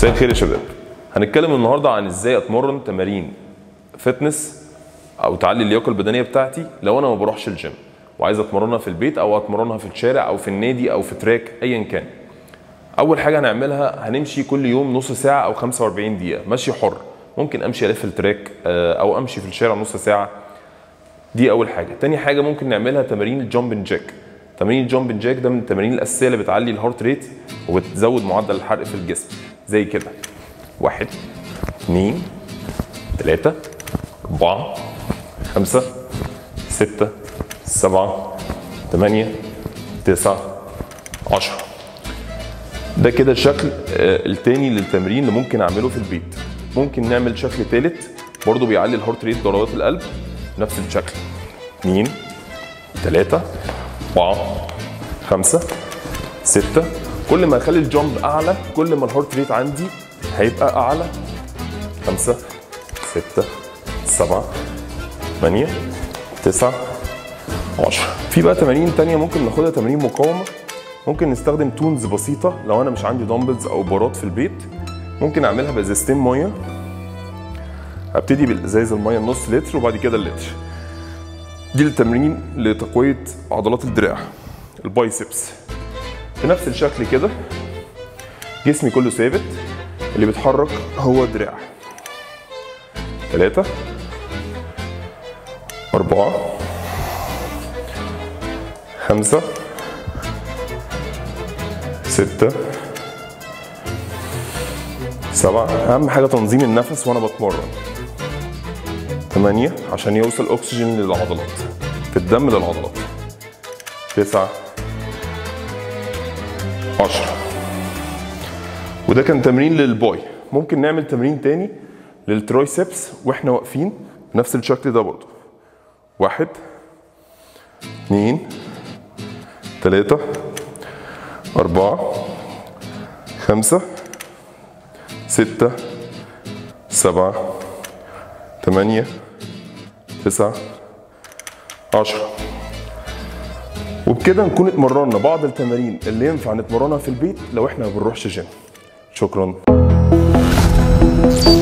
مساء الخير يا شباب هنتكلم النهارده عن ازاي اتمرن تمارين فتنس او تعلي اللياقه البدنيه بتاعتي لو انا ما بروحش الجيم وعايز اتمرنها في البيت او اتمرنها في الشارع او في النادي او في تراك ايا كان اول حاجه هنعملها هنمشي كل يوم نص ساعه او 45 دقيقه مشي حر ممكن امشي الف التراك آه، او امشي في الشارع نص ساعه دي اول حاجه تاني حاجه ممكن نعملها تمارين الجامب جاك تمارين الجامب جاك ده من التمارين الاساسيه اللي بتعلي الهارت ريت وبتزود معدل الحرق في الجسم زي كده واحد اثنين ثلاثة أربعة خمسة ستة سبعة ثمانية تسعة عشرة ده كده الشكل آه، التاني للتمرين اللي ممكن اعمله في البيت ممكن نعمل شكل تالت برضو بيعلي الهارت ريت ضربات القلب نفس الشكل اتنين تلاتة أربعة خمسة ستة كل ما اخلي الجامب اعلى كل ما الهارت ريت عندي هيبقى اعلى خمسة ستة سبعة ثمانية تسعة عشرة في بقى تمارين تانية ممكن ناخدها تمارين مقاومة ممكن نستخدم تونز بسيطة لو أنا مش عندي دمبلز أو بارات في البيت ممكن أعملها بإزازتين مية هبتدي بالإزاز المية النص لتر وبعد كده اللتر دي التمرين لتقوية عضلات الدراع البايسبس بنفس الشكل كده جسمي كله ثابت اللي بيتحرك هو الدراع ثلاثة أربعة خمسة ستة سبعة أهم حاجة تنظيم النفس وأنا بتمرن ثمانية عشان يوصل أكسجين للعضلات في الدم للعضلات تسعة عشرة وده كان تمرين للباي ممكن نعمل تمرين تاني للترايسبس واحنا واقفين نفس الشكل ده برضو واحد اتنين تلاتة أربعة خمسة ستة سبعة تمانية تسعة عشرة وبكده نكون اتمرنا بعض التمارين اللي ينفع نتمرنها في البيت لو احنا ما بنروحش جيم شكرا